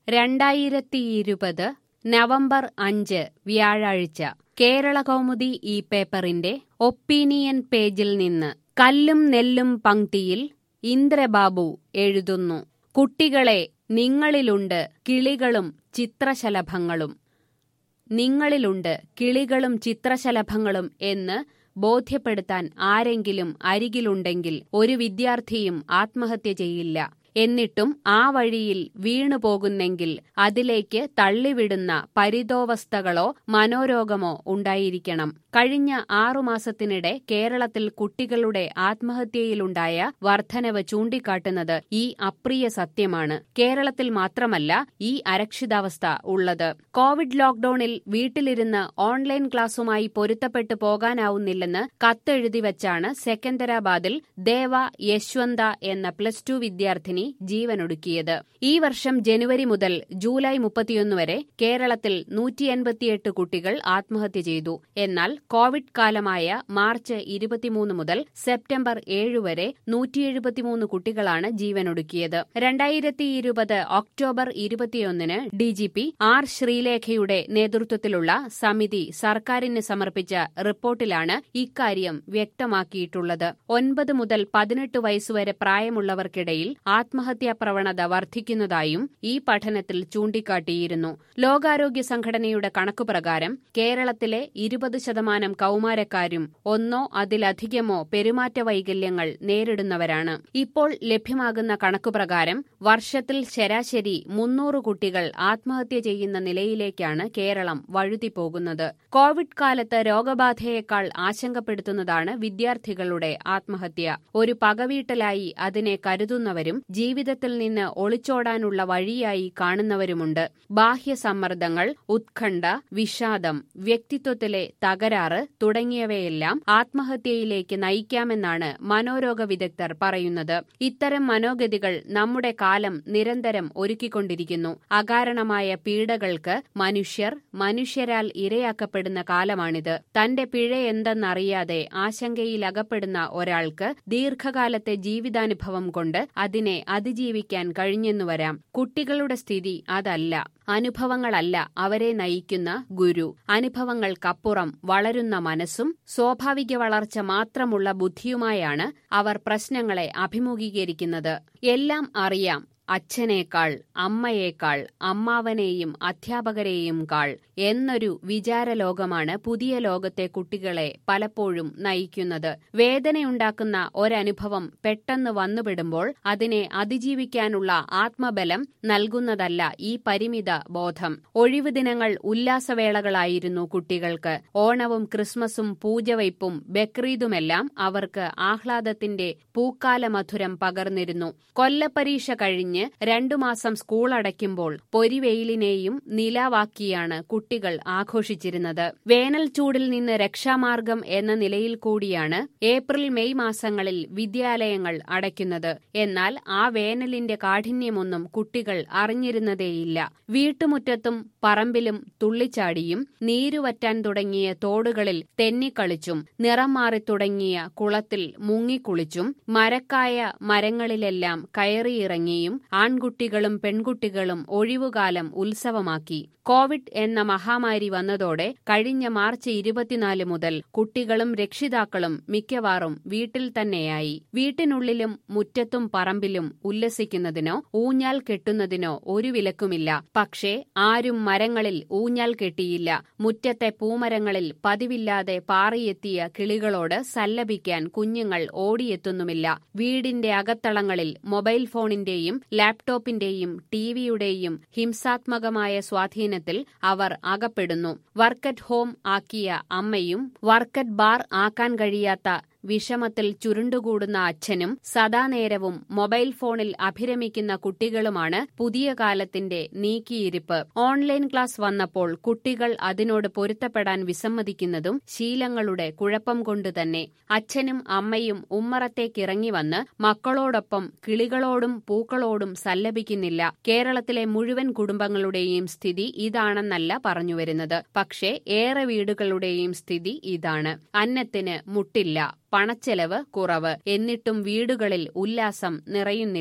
രണ്ടായിരത്തിയിരുപത് നവംബർ അഞ്ച് വ്യാഴാഴ്ച കേരള കൗമുദി ഈ പേപ്പറിന്റെ ഒപ്പീനിയൻ പേജിൽ നിന്ന് കല്ലും നെല്ലും പങ്ക്തിയിൽ ഇന്ദ്രബാബു എഴുതുന്നു കുട്ടികളെ നിങ്ങളിലുണ്ട് കിളികളും ചിത്രശലഭങ്ങളും നിങ്ങളിലുണ്ട് കിളികളും ചിത്രശലഭങ്ങളും എന്ന് ബോധ്യപ്പെടുത്താൻ ആരെങ്കിലും അരികിലുണ്ടെങ്കിൽ ഒരു വിദ്യാർത്ഥിയും ആത്മഹത്യ ചെയ്യില്ല എന്നിട്ടും ആ വഴിയിൽ വീണുപോകുന്നെങ്കിൽ അതിലേക്ക് തള്ളിവിടുന്ന പരിതോവസ്ഥകളോ മനോരോഗമോ ഉണ്ടായിരിക്കണം കഴിഞ്ഞ ആറുമാസത്തിനിടെ കേരളത്തിൽ കുട്ടികളുടെ ആത്മഹത്യയിലുണ്ടായ വർധനവ് ചൂണ്ടിക്കാട്ടുന്നത് ഈ അപ്രിയ സത്യമാണ് കേരളത്തിൽ മാത്രമല്ല ഈ അരക്ഷിതാവസ്ഥ ഉള്ളത് കോവിഡ് ലോക്ഡൌണിൽ വീട്ടിലിരുന്ന് ഓൺലൈൻ ക്ലാസുമായി പൊരുത്തപ്പെട്ടു പോകാനാവുന്നില്ലെന്ന് കത്തെഴുതി വച്ചാണ് സെക്കന്ദരാബാദിൽ ദേവ യശ്വന്ത എന്ന പ്ലസ് ടു വിദ്യാർത്ഥിനി ജീവനൊടുക്കിയത് ഈ വർഷം ജനുവരി മുതൽ ജൂലൈ മുപ്പത്തിയൊന്ന് വരെ കേരളത്തിൽ നൂറ്റി എൺപത്തിയെട്ട് കുട്ടികൾ ആത്മഹത്യ ചെയ്തു എന്നാൽ കോവിഡ് കാലമായ മാർച്ച് ഇരുപത്തിമൂന്ന് മുതൽ സെപ്റ്റംബർ ഏഴ് വരെ നൂറ്റി എഴുപത്തിമൂന്ന് കുട്ടികളാണ് ജീവനൊടുക്കിയത് രണ്ടായിരത്തി ഇരുപത് ഒക്ടോബർ ഇരുപത്തിയൊന്നിന് ഡിജിപി ആർ ശ്രീലേഖയുടെ നേതൃത്വത്തിലുള്ള സമിതി സർക്കാരിന് സമർപ്പിച്ച റിപ്പോർട്ടിലാണ് ഇക്കാര്യം വ്യക്തമാക്കിയിട്ടുള്ളത് ഒൻപത് മുതൽ പതിനെട്ട് വയസ്സുവരെ പ്രായമുള്ളവർക്കിടയിൽ ആത്മഹത്യാ പ്രവണത വർദ്ധിക്കുന്നതായും ഈ പഠനത്തിൽ ചൂണ്ടിക്കാട്ടിയിരുന്നു ലോകാരോഗ്യ സംഘടനയുടെ കണക്കുപ്രകാരം കേരളത്തിലെ ഇരുപത് ശതമാനം കൌമാരക്കാരും ഒന്നോ അതിലധികമോ പെരുമാറ്റ വൈകല്യങ്ങൾ നേരിടുന്നവരാണ് ഇപ്പോൾ ലഭ്യമാകുന്ന കണക്കുപ്രകാരം വർഷത്തിൽ ശരാശരി മുന്നൂറ് കുട്ടികൾ ആത്മഹത്യ ചെയ്യുന്ന നിലയിലേക്കാണ് കേരളം വഴുതിപ്പോകുന്നത് കോവിഡ് കാലത്ത് രോഗബാധയേക്കാൾ ആശങ്കപ്പെടുത്തുന്നതാണ് വിദ്യാർത്ഥികളുടെ ആത്മഹത്യ ഒരു പകവീട്ടലായി അതിനെ കരുതുന്നവരും ജീവിതത്തിൽ നിന്ന് ഒളിച്ചോടാനുള്ള വഴിയായി കാണുന്നവരുമുണ്ട് ബാഹ്യ സമ്മർദ്ദങ്ങൾ ഉത്കണ്ഠ വിഷാദം വ്യക്തിത്വത്തിലെ തകരാറ് തുടങ്ങിയവയെല്ലാം ആത്മഹത്യയിലേക്ക് നയിക്കാമെന്നാണ് മനോരോഗ വിദഗ്ധർ പറയുന്നത് ഇത്തരം മനോഗതികൾ നമ്മുടെ കാലം നിരന്തരം ഒരുക്കിക്കൊണ്ടിരിക്കുന്നു അകാരണമായ പീഡകൾക്ക് മനുഷ്യർ മനുഷ്യരാൽ ഇരയാക്കപ്പെടുന്ന കാലമാണിത് തന്റെ പിഴയെന്തെന്നറിയാതെ ആശങ്കയിലകപ്പെടുന്ന ഒരാൾക്ക് ദീർഘകാലത്തെ ജീവിതാനുഭവം കൊണ്ട് അതിനെ അതിജീവിക്കാൻ കഴിഞ്ഞെന്നുവരാം കുട്ടികളുടെ സ്ഥിതി അതല്ല അനുഭവങ്ങളല്ല അവരെ നയിക്കുന്ന ഗുരു അനുഭവങ്ങൾക്കപ്പുറം വളരുന്ന മനസ്സും സ്വാഭാവിക വളർച്ച മാത്രമുള്ള ബുദ്ധിയുമായാണ് അവർ പ്രശ്നങ്ങളെ അഭിമുഖീകരിക്കുന്നത് എല്ലാം അറിയാം അച്ഛനേക്കാൾ അമ്മയേക്കാൾ അമ്മാവനെയും അധ്യാപകരെയും കാൾ എന്നൊരു വിചാരലോകമാണ് പുതിയ ലോകത്തെ കുട്ടികളെ പലപ്പോഴും നയിക്കുന്നത് വേദനയുണ്ടാക്കുന്ന ഒരനുഭവം പെട്ടെന്ന് വന്നുപെടുമ്പോൾ അതിനെ അതിജീവിക്കാനുള്ള ആത്മബലം നൽകുന്നതല്ല ഈ പരിമിത ബോധം ഒഴിവു ദിനങ്ങൾ ഉല്ലാസവേളകളായിരുന്നു കുട്ടികൾക്ക് ഓണവും ക്രിസ്മസും പൂജവയ്പും ബക്രീദുമെല്ലാം അവർക്ക് ആഹ്ലാദത്തിന്റെ പൂക്കാല മധുരം പകർന്നിരുന്നു കൊല്ലപ്പരീക്ഷ കഴിഞ്ഞ് രണ്ടു മാസം സ്കൂൾ അടയ്ക്കുമ്പോൾ പൊരിവെയിലിനെയും നിലാവാക്കിയാണ് കുട്ടികൾ ആഘോഷിച്ചിരുന്നത് വേനൽ ചൂടിൽ നിന്ന് രക്ഷാമാർഗം എന്ന നിലയിൽ കൂടിയാണ് ഏപ്രിൽ മെയ് മാസങ്ങളിൽ വിദ്യാലയങ്ങൾ അടയ്ക്കുന്നത് എന്നാൽ ആ വേനലിന്റെ കാഠിന്യമൊന്നും കുട്ടികൾ അറിഞ്ഞിരുന്നതേയില്ല വീട്ടുമുറ്റത്തും പറമ്പിലും തുള്ളിച്ചാടിയും നീരുവറ്റാൻ തുടങ്ങിയ തോടുകളിൽ തെന്നിക്കളിച്ചും നിറം മാറിത്തുടങ്ങിയ കുളത്തിൽ മുങ്ങിക്കുളിച്ചും മരക്കായ മരങ്ങളിലെല്ലാം കയറിയിറങ്ങിയും ആൺകുട്ടികളും പെൺകുട്ടികളും ഒഴിവുകാലം ഉത്സവമാക്കി കോവിഡ് എന്ന മഹാമാരി വന്നതോടെ കഴിഞ്ഞ മാർച്ച് ഇരുപത്തിനാല് മുതൽ കുട്ടികളും രക്ഷിതാക്കളും മിക്കവാറും വീട്ടിൽ തന്നെയായി വീട്ടിനുള്ളിലും മുറ്റത്തും പറമ്പിലും ഉല്ലസിക്കുന്നതിനോ ഊഞ്ഞാൽ കെട്ടുന്നതിനോ ഒരു വിലക്കുമില്ല പക്ഷേ ആരും മരങ്ങളിൽ ഊഞ്ഞാൽ കെട്ടിയില്ല മുറ്റത്തെ പൂമരങ്ങളിൽ പതിവില്ലാതെ പാറിയെത്തിയ കിളികളോട് സല്ലപിക്കാൻ കുഞ്ഞുങ്ങൾ ഓടിയെത്തുന്നുമില്ല വീടിന്റെ അകത്തളങ്ങളിൽ മൊബൈൽ ഫോണിന്റെയും ലാപ്ടോപ്പിന്റെയും ടിവിയുടെയും ഹിംസാത്മകമായ സ്വാധീനത്തിൽ അവർ അകപ്പെടുന്നു വർക്കറ്റ് ഹോം ആക്കിയ അമ്മയും വർക്കറ്റ് ബാർ ആക്കാൻ കഴിയാത്ത വിഷമത്തിൽ ചുരുണ്ടുകൂടുന്ന അച്ഛനും സദാനേരവും മൊബൈൽ ഫോണിൽ അഭിരമിക്കുന്ന കുട്ടികളുമാണ് പുതിയ കാലത്തിന്റെ നീക്കിയിരിപ്പ് ഓൺലൈൻ ക്ലാസ് വന്നപ്പോൾ കുട്ടികൾ അതിനോട് പൊരുത്തപ്പെടാൻ വിസമ്മതിക്കുന്നതും ശീലങ്ങളുടെ കുഴപ്പം കൊണ്ടുതന്നെ അച്ഛനും അമ്മയും ഉമ്മറത്തേക്കിറങ്ങി വന്ന് മക്കളോടൊപ്പം കിളികളോടും പൂക്കളോടും സല്ലപിക്കുന്നില്ല കേരളത്തിലെ മുഴുവൻ കുടുംബങ്ങളുടെയും സ്ഥിതി ഇതാണെന്നല്ല പറഞ്ഞുവരുന്നത് പക്ഷേ ഏറെ വീടുകളുടെയും സ്ഥിതി ഇതാണ് അന്നത്തിന് മുട്ടില്ല പണച്ചെലവ് കുറവ് എന്നിട്ടും വീടുകളിൽ ഉല്ലാസം നിറയുന്നില്ല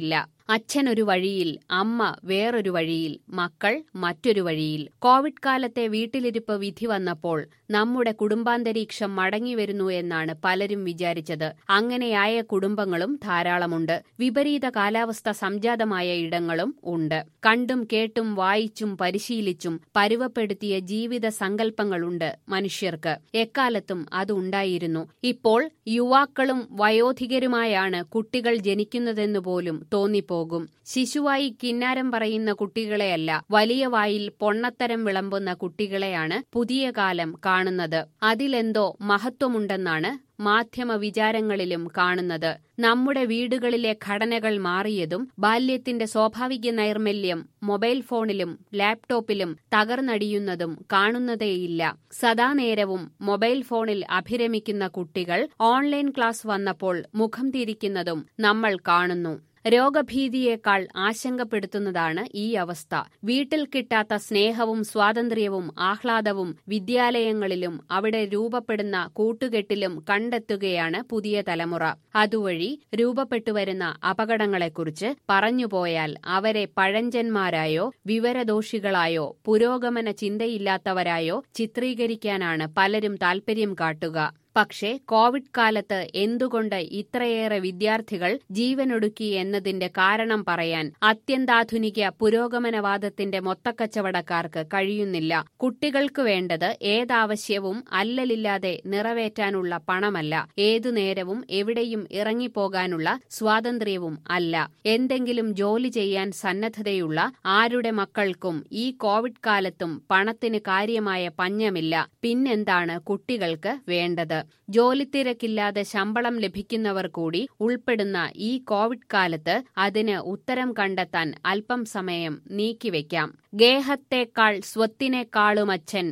അച്ഛനൊരു വഴിയിൽ അമ്മ വേറൊരു വഴിയിൽ മക്കൾ മറ്റൊരു വഴിയിൽ കോവിഡ് കാലത്തെ വീട്ടിലിരിപ്പ് വിധി വന്നപ്പോൾ നമ്മുടെ കുടുംബാന്തരീക്ഷം മടങ്ങിവരുന്നു എന്നാണ് പലരും വിചാരിച്ചത് അങ്ങനെയായ കുടുംബങ്ങളും ധാരാളമുണ്ട് വിപരീത കാലാവസ്ഥ സംജാതമായ ഇടങ്ങളും ഉണ്ട് കണ്ടും കേട്ടും വായിച്ചും പരിശീലിച്ചും പരുവപ്പെടുത്തിയ ജീവിത സങ്കല്പങ്ങളുണ്ട് മനുഷ്യർക്ക് എക്കാലത്തും അതുണ്ടായിരുന്നു ഇപ്പോൾ യുവാക്കളും വയോധികരുമായാണ് കുട്ടികൾ ജനിക്കുന്നതെന്നു പോലും തോന്നിപ്പോകും ശിശുവായി കിന്നാരം പറയുന്ന കുട്ടികളെയല്ല വലിയ വായിൽ പൊണ്ണത്തരം വിളമ്പുന്ന കുട്ടികളെയാണ് പുതിയ കാലം കാണുന്നത് അതിലെന്തോ മഹത്വമുണ്ടെന്നാണ് മാധ്യമ വിചാരങ്ങളിലും കാണുന്നത് നമ്മുടെ വീടുകളിലെ ഘടനകൾ മാറിയതും ബാല്യത്തിന്റെ സ്വാഭാവിക നൈർമല്യം മൊബൈൽ ഫോണിലും ലാപ്ടോപ്പിലും തകർന്നടിയുന്നതും കാണുന്നതേയില്ല സദാനേരവും മൊബൈൽ ഫോണിൽ അഭിരമിക്കുന്ന കുട്ടികൾ ഓൺലൈൻ ക്ലാസ് വന്നപ്പോൾ മുഖം തിരിക്കുന്നതും നമ്മൾ കാണുന്നു രോഗഭീതിയേക്കാൾ ആശങ്കപ്പെടുത്തുന്നതാണ് ഈ അവസ്ഥ വീട്ടിൽ കിട്ടാത്ത സ്നേഹവും സ്വാതന്ത്ര്യവും ആഹ്ലാദവും വിദ്യാലയങ്ങളിലും അവിടെ രൂപപ്പെടുന്ന കൂട്ടുകെട്ടിലും കണ്ടെത്തുകയാണ് പുതിയ തലമുറ അതുവഴി രൂപപ്പെട്ടുവരുന്ന അപകടങ്ങളെക്കുറിച്ച് പറഞ്ഞുപോയാൽ അവരെ പഴഞ്ചന്മാരായോ വിവരദോഷികളായോ പുരോഗമന ചിന്തയില്ലാത്തവരായോ ചിത്രീകരിക്കാനാണ് പലരും താൽപര്യം കാട്ടുക പക്ഷേ കോവിഡ് കാലത്ത് എന്തുകൊണ്ട് ഇത്രയേറെ വിദ്യാർത്ഥികൾ ജീവനൊടുക്കി എന്നതിന്റെ കാരണം പറയാൻ അത്യന്താധുനിക പുരോഗമനവാദത്തിന്റെ മൊത്തക്കച്ചവടക്കാർക്ക് കഴിയുന്നില്ല കുട്ടികൾക്ക് വേണ്ടത് ഏതാവശ്യവും അല്ലലില്ലാതെ നിറവേറ്റാനുള്ള പണമല്ല ഏതു നേരവും എവിടെയും ഇറങ്ങിപ്പോകാനുള്ള സ്വാതന്ത്ര്യവും അല്ല എന്തെങ്കിലും ജോലി ചെയ്യാൻ സന്നദ്ധതയുള്ള ആരുടെ മക്കൾക്കും ഈ കോവിഡ് കാലത്തും പണത്തിന് കാര്യമായ പഞ്ഞമില്ല പിന്നെന്താണ് കുട്ടികൾക്ക് വേണ്ടത് ജോലിത്തിരക്കില്ലാതെ ശമ്പളം ലഭിക്കുന്നവർ കൂടി ഉൾപ്പെടുന്ന ഈ കോവിഡ് കാലത്ത് അതിന് ഉത്തരം കണ്ടെത്താൻ അല്പം സമയം നീക്കിവെക്കാം ഗേഹത്തെക്കാൾ സ്വത്തിനേക്കാളുമച്ഛൻ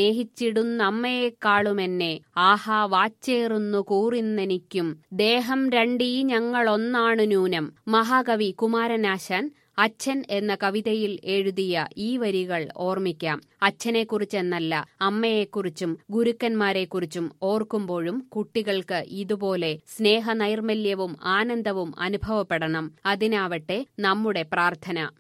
സ്നേഹിച്ചിടുന്നമ്മയെക്കാളുമെന്നെ ആഹാ വാച്ചേറുന്നു കൂറിന്നെനിക്കും ദേഹം രണ്ടീ ഞങ്ങളൊന്നാണു നൂനം മഹാകവി കുമാരനാശാൻ അച്ഛൻ എന്ന കവിതയിൽ എഴുതിയ ഈ വരികൾ ഓർമ്മിക്കാം അച്ഛനെക്കുറിച്ചെന്നല്ല അമ്മയെക്കുറിച്ചും ഗുരുക്കന്മാരെക്കുറിച്ചും ഓർക്കുമ്പോഴും കുട്ടികൾക്ക് ഇതുപോലെ സ്നേഹനൈർമല്യവും ആനന്ദവും അനുഭവപ്പെടണം അതിനാവട്ടെ നമ്മുടെ പ്രാർത്ഥന